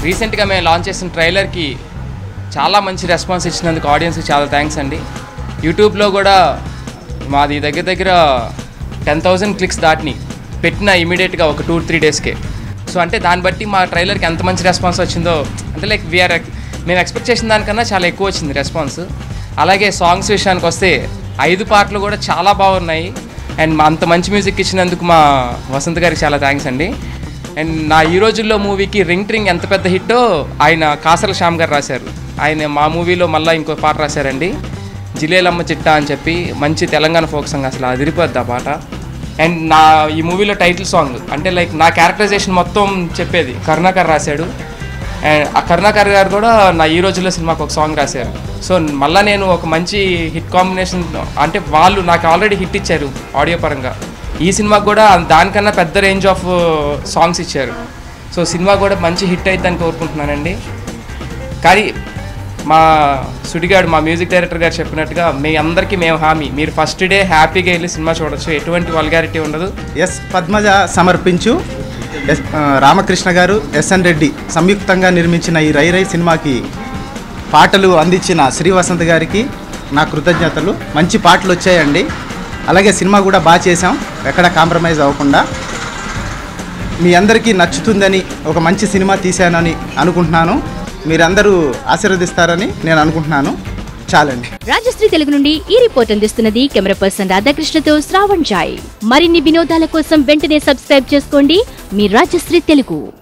రీసెంట్గా మేము లాంచ్ చేసిన ట్రైలర్కి చాలా మంచి రెస్పాన్స్ ఇచ్చినందుకు ఆడియన్స్కి చాలా థ్యాంక్స్ అండి యూట్యూబ్లో కూడా మాది దగ్గర దగ్గర టెన్ థౌజండ్ క్లిక్స్ దాటిని పెట్టిన ఇమీడియట్గా ఒక టూ త్రీ డేస్కే సో అంటే దాన్ని బట్టి మా ట్రైలర్కి ఎంత మంచి రెస్పాన్స్ వచ్చిందో అంటే లైక్ వీఆర్ మేము ఎక్స్పెక్ట్ చేసిన దానికన్నా చాలా ఎక్కువ వచ్చింది రెస్పాన్స్ అలాగే సాంగ్స్ విషయానికి వస్తే ఐదు పాటలు కూడా చాలా బాగున్నాయి అండ్ మా అంత మంచి మ్యూజిక్ ఇచ్చినందుకు మా వసంత్ గారికి చాలా థ్యాంక్స్ అండి అండ్ నా ఈ రోజుల్లో మూవీకి రింగ్ ట్రింగ్ ఎంత పెద్ద హిట్టో ఆయన కాసల శ్యామ్ గారు రాశారు ఆయన మా మూవీలో మళ్ళీ ఇంకో పాట రాశారండి జిలేలమ్మ చిట్టా అని చెప్పి మంచి తెలంగాణ ఫోక్ సాంగ్ అసలు అదిరిపోద్ది ఆ పాట అండ్ నా ఈ మూవీలో టైటిల్ సాంగ్ అంటే లైక్ నా క్యారెక్టరైజేషన్ మొత్తం చెప్పేది కరుణాకర్ రాశాడు అండ్ ఆ కరుణాకర్ గారు కూడా నా ఈ రోజుల్లో సినిమాకి ఒక సాంగ్ రాశారు సో మళ్ళీ నేను ఒక మంచి హిట్ కాంబినేషన్ అంటే వాళ్ళు నాకు ఆల్రెడీ హిట్ ఇచ్చారు ఆడియో పరంగా ఈ సినిమాకి కూడా దానికన్నా పెద్ద రేంజ్ ఆఫ్ సాంగ్స్ ఇచ్చారు సో సినిమా కూడా మంచి హిట్ అయిద్దని కోరుకుంటున్నానండి కానీ మా సుడిగాడు మా మ్యూజిక్ డైరెక్టర్ గారు చెప్పినట్టుగా మీ అందరికీ మేము హామీ మీరు ఫస్ట్ డే హ్యాపీగా వెళ్ళి సినిమా చూడొచ్చు ఎటువంటి వల్గారిటీ ఉండదు ఎస్ పద్మజ సమర్పించు ఎస్ ఆ, రామకృష్ణ గారు ఎస్ఎన్ రెడ్డి సంయుక్తంగా నిర్మించిన ఈ రై రై సినిమాకి పాటలు అందించిన శ్రీ వసంత్ గారికి నా కృతజ్ఞతలు మంచి పాటలు వచ్చాయండి అలాగే సినిమా కూడా బాగా చేసాం ఎక్కడ కాంప్రమైజ్ అవ్వకుండా మీ అందరికీ నచ్చుతుందని ఒక మంచి సినిమా తీశానని అనుకుంటున్నాను మీరందరూ ఆశీర్వదిస్తారని నేను అనుకుంటున్నాను చాలండి రాజశ్రీ తెలుగు నుండి ఈ రిపోర్ట్ అందిస్తున్నది కెమెరా పర్సన్ రాధాకృష్ణతో శ్రావణ్ జాయ్ మరిన్ని వినోదాల కోసం వెంటనే సబ్స్క్రైబ్ చేసుకోండి మీ రాజశ్రీ తెలుగు